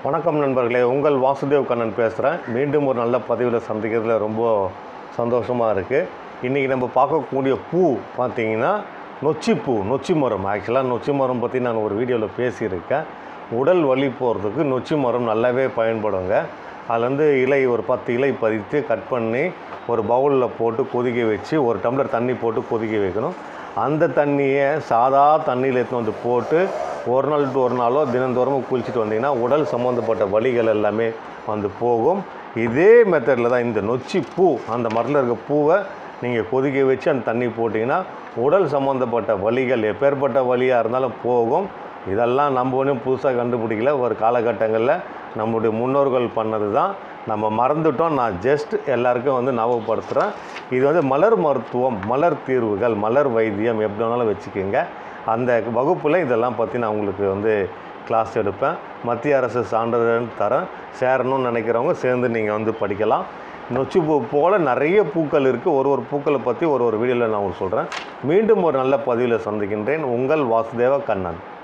வணக்கம் நண்பர்களே உங்கள் வாசுதேவ் கண்ணன் பேசுகிறேன் மீண்டும் ஒரு நல்ல பதிவில் சந்திக்கிறதுல ரொம்ப சந்தோஷமாக இருக்குது இன்றைக்கி நம்ம பார்க்கக்கூடிய பூ பார்த்தீங்கன்னா நொச்சி பூ நொச்சி மரம் ஆக்சுவலாக நொச்சி மரம் பற்றி நான் ஒரு வீடியோவில் பேசியிருக்கேன் உடல் வலி போகிறதுக்கு நொச்சி மரம் நல்லாவே பயன்படுங்க அதுலேருந்து இலை ஒரு பத்து இலை பறித்து கட் பண்ணி ஒரு பவுலில் போட்டு கொதிக்க வச்சு ஒரு டம்ளர் தண்ணி போட்டு கொதிக்க வைக்கணும் அந்த தண்ணியை சாதா தண்ணியில் எடுத்து வந்து போட்டு ஒரு நாள் டு ஒரு நாளோ தினந்தோறும் குளிச்சுட்டு வந்தீங்கன்னா உடல் சம்மந்தப்பட்ட வலிகள் எல்லாமே வந்து போகும் இதே மெத்தடில் தான் இந்த நொச்சி பூ அந்த மரத்தில் இருக்க பூவை நீங்கள் கொதிக்க வச்சு அந்த தண்ணி போட்டிங்கன்னா உடல் சம்மந்தப்பட்ட வலிகள் எப்பேற்பட்ட வலியாக இருந்தாலும் போகும் இதெல்லாம் நம்ம ஒன்றும் புதுசாக கண்டுபிடிக்கல ஒரு காலகட்டங்களில் நம்முடைய முன்னோர்கள் பண்ணது தான் நம்ம மறந்துட்டோம் நான் ஜஸ்ட் எல்லாருக்கும் வந்து ஞாபகப்படுத்துகிறேன் இது வந்து மலர் மருத்துவம் மலர் தீர்வுகள் மலர் வைத்தியம் எப்படி வேணாலும் வச்சுக்கோங்க அந்த வகுப்பில் இதெல்லாம் பற்றி நான் உங்களுக்கு வந்து கிளாஸ் எடுப்பேன் மத்திய அரசு சான்றிதழ் தரேன் சேரணும்னு நினைக்கிறவங்க சேர்ந்து நீங்கள் வந்து படிக்கலாம் நொச்சி பூ போல் நிறைய பூக்கள் இருக்குது ஒரு ஒரு பூக்களை பற்றி ஒரு ஒரு வீடியோவில் நான் உங்களுக்கு சொல்கிறேன் மீண்டும் ஒரு நல்ல பதிவில் சந்திக்கின்றேன் உங்கள் வாசுதேவ கண்ணன்